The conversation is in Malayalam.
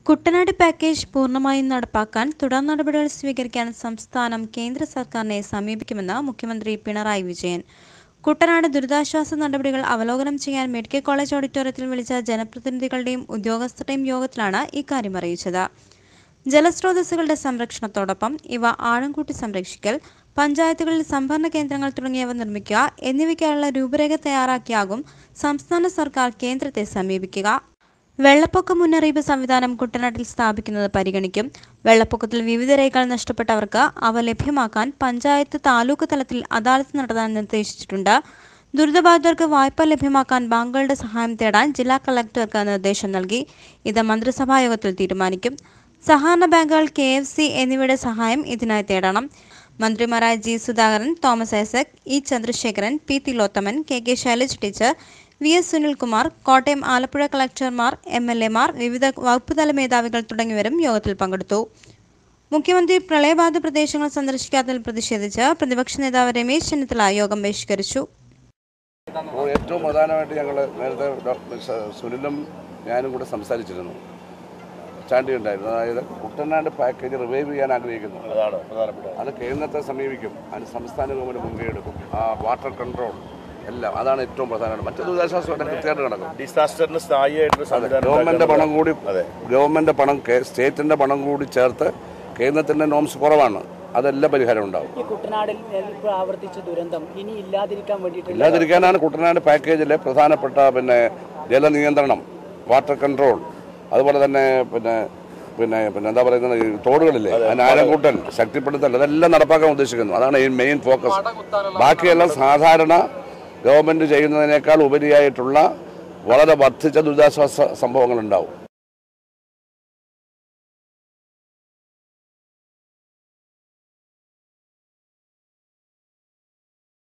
കുട്ടനാട് പാക്കേജ് പൂർണ്ണമായും നടപ്പാക്കാൻ തുടർ നടപടികൾ സ്വീകരിക്കാൻ സംസ്ഥാനം കേന്ദ്ര സർക്കാരിനെ സമീപിക്കുമെന്ന് മുഖ്യമന്ത്രി പിണറായി വിജയൻ കുട്ടനാട് ദുരിതാശ്വാസ നടപടികൾ അവലോകനം ചെയ്യാൻ മെഡിക്കൽ കോളേജ് ഓഡിറ്റോറിയത്തിൽ വിളിച്ച ജനപ്രതിനിധികളുടെയും ഉദ്യോഗസ്ഥരുടെയും യോഗത്തിലാണ് ഇക്കാര്യം അറിയിച്ചത് ജലസ്രോതസ്സുകളുടെ സംരക്ഷണത്തോടൊപ്പം ഇവ ആഴം കൂട്ടി സംരക്ഷിക്കൽ പഞ്ചായത്തുകളിൽ സംഭരണ കേന്ദ്രങ്ങൾ തുടങ്ങിയവ നിർമ്മിക്കുക എന്നിവയ്ക്കായുള്ള രൂപരേഖ തയ്യാറാക്കിയാകും സംസ്ഥാന സർക്കാർ കേന്ദ്രത്തെ സമീപിക്കുക വെള്ളപ്പൊക്ക മുന്നറിയിപ്പ് സംവിധാനം കുട്ടനാട്ടിൽ സ്ഥാപിക്കുന്നത് പരിഗണിക്കും വെള്ളപ്പൊക്കത്തിൽ വിവിധ രേഖകൾ നഷ്ടപ്പെട്ടവർക്ക് അവ ലഭ്യമാക്കാൻ പഞ്ചായത്ത് താലൂക്ക് തലത്തിൽ അദാലത്ത് നടത്താൻ നിർദ്ദേശിച്ചിട്ടുണ്ട് ദുരിതബാധിതർക്ക് വായ്പ ലഭ്യമാക്കാൻ ബാങ്കുകളുടെ സഹായം തേടാൻ ജില്ലാ കളക്ടർക്ക് നിർദ്ദേശം നൽകി ഇത് മന്ത്രിസഭാ യോഗത്തിൽ തീരുമാനിക്കും സഹകരണ ബാങ്കുകൾ കെ എഫ് സി എന്നിവയുടെ സഹായം ഇതിനായി തേടണം മന്ത്രിമാരായ G Sudhakaran Thomas Isaac E Chandrasekharan P Thilothaman K K Shailaja teacher V S Sunilkumar Kottayam Alappuzha കളക്ടർമാർ എം എൽ എമാർ വിവിധ വകുപ്പുതല മേധാവികൾ തുടങ്ങിയവരും യോഗത്തിൽ പങ്കെടുത്തു മുഖ്യമന്ത്രി പ്രളയബാധിത പ്രദേശങ്ങൾ സന്ദർശിക്കാത്തതിൽ പ്രതിഷേധിച്ച് പ്രതിപക്ഷ നേതാവ് രമേശ് ചെന്നിത്തല യോഗം ബഹിഷ്കരിച്ചു അപ്പോൾ ഏറ്റവും പ്രധാനമായിട്ട് ഞങ്ങൾ നേരത്തെ ഡോക്ടർ സ- സുനിലും ഞാനും കൂടെ സംസാരിച്ചിരുന്നു ചാണ്ടി ഉണ്ടായിരുന്നു അതായത് കുട്ടനാട് പാക്കേജ് റിവൈവ് ചെയ്യാൻ ആഗ്രഹിക്കുന്നു അതാണ് പ്രധാനപ്പെട്ട അത് കേന്ദ്രത്തെ സമീപിക്കും അതിന് സംസ്ഥാന ഗവൺമെൻറ് മുൻകൈ എടുക്കും ആ വാട്ടർ കൺട്രോൾ എല്ലാം അതാണ് ഏറ്റവും പ്രധാനമായിട്ട് മറ്റു ദുരിതാശ്വാസമായിട്ട് കൃത്യമായിട്ട് നടക്കും ഡിസാസ്റ്ററിന് സ്ഥായിയായിട്ടൊരു സംവിധാനം ഗവൺമെൻറ് പണം കൂടി അതെ. ഗവൺമെൻറ് പണം കേ- സ്റ്റേറ്റിൻ്റെ പണം കൂടി ചേർത്ത് കേന്ദ്രത്തിൻ്റെ നോംസ് കുറവാണ് അതെല്ലാം പരിഹാരം ഉണ്ടാവും ഈ കുട്ടനാടിൽ ഇപ്പോൾ ആവർത്തിച്ച ദുരന്തം ഇനി ഇല്ലാതിരിക്കാൻ വേണ്ടിയിട്ടുള്ള ഇല്ലാതിരിക്കാനാണ് കുട്ടനാട് പാക്കേജിലെ പ്രധാനപ്പെട്ട പിന്നെ ജലനിയന്ത്രണം വാട്ടർ കൺട്രോൾ അതുപോലെ തന്നെ പിന്നെ പിന്നെ പിന്നെ എന്താ പറയുന്നത് ഈ തോടുകളില്ലേ അതിന് ആഴം കൂട്ടൽ ശക്തിപ്പെടുത്തൽ അതെല്ലാം നടപ്പാക്കാൻ ഉദ്ദേശിക്കുന്നു അതാണ് ഈ മെയിൻ ഫോക്കസ് ബാക്കിയെല്ലാം സാധാരണ ഗവൺമെന്റ് ചെയ്യുന്നതിനേക്കാൾ ഉപരിയായിട്ടുള്ള വളരെ വർദ്ധിച്ച ദുരിതാശ്വാസ സംഭവങ്ങൾ ഉണ്ടാവും